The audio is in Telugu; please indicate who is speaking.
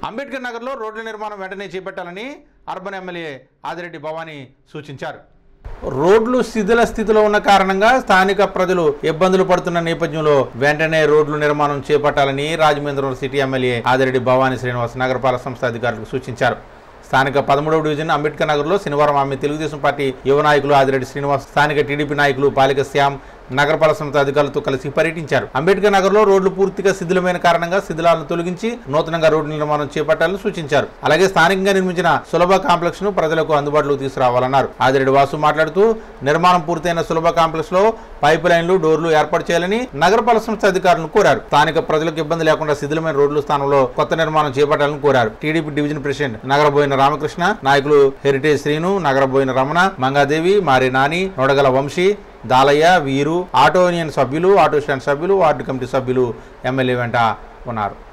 Speaker 1: అంబేద్కర్ నగర్లో రోడ్ల నిర్మాణం వెంటనే చేపట్టాలని అర్బన్ ఎమ్మెల్యే ఆదిరెడ్డి భవానీ సూచించారు రోడ్లు శిథిల స్థితిలో ఉన్న కారణంగా స్థానిక ప్రజలు ఇబ్బందులు పడుతున్న నేపథ్యంలో వెంటనే రోడ్లు నిర్మాణం చేపట్టాలని రాజమహేంద్రవరం సిటీ ఎమ్మెల్యే ఆదిరెడ్డి భవానీ శ్రీనివాస్ నగరపాలక సంస్థ అధికారులకు సూచించారు స్థానిక పదమూడవ డివిజన్ అంబేద్కర్ నగర్లో శనివారం ఆమె తెలుగుదేశం పార్టీ యువ నాయకులు ఆదిరెడ్డి శ్రీనివాస్ స్థానిక టీడీపీ నాయకులు పాలిక శ్యామ్ నగరపాలక సంస్థ అధికారులతో కలిసి పర్యటించారు అంబేద్కర్ నగర్లో రోడ్లు పూర్తిగా శిథిలమైన కారణంగా శిథిలాలను తొలగించి నూతనంగా రోడ్డు నిర్మాణం చేపట్టాలని సూచించారు అలాగే స్థానికంగా నిర్మించిన సులభ కాంప్లెక్స్ ను ప్రజలకు అందుబాటులోకి తీసుకురావాలన్నారు ఆదిరెడ్డి వాసు మాట్లాడుతూ నిర్మాణం పూర్తయిన సులభ కాంప్లెక్స్ లో పైప్ లైన్లు డోర్లు ఏర్పాటు చేయాలని నగరపాలక సంస్థ అధికారులను కోరారు స్థానిక ప్రజలకు ఇబ్బంది లేకుండా శిథిలమైన రోడ్ల స్థానంలో కొత్త నిర్మాణం చేపట్టాలని కోరారు TDP division president Nagaraboina Ramakrishna నాయకులు హెరిటేజ్ శ్రీను నగరబోయిన రమణ మంగాదేవి మారి నాని నొడగల వంశీ దాలయ్య వీరు ఆటో యూనియన్ సభ్యులు ఆటో స్టాండ్ సభ్యులు వార్డు కమిటీ సభ్యులు ఎమ్మెల్యే వెంట ఉన్నారు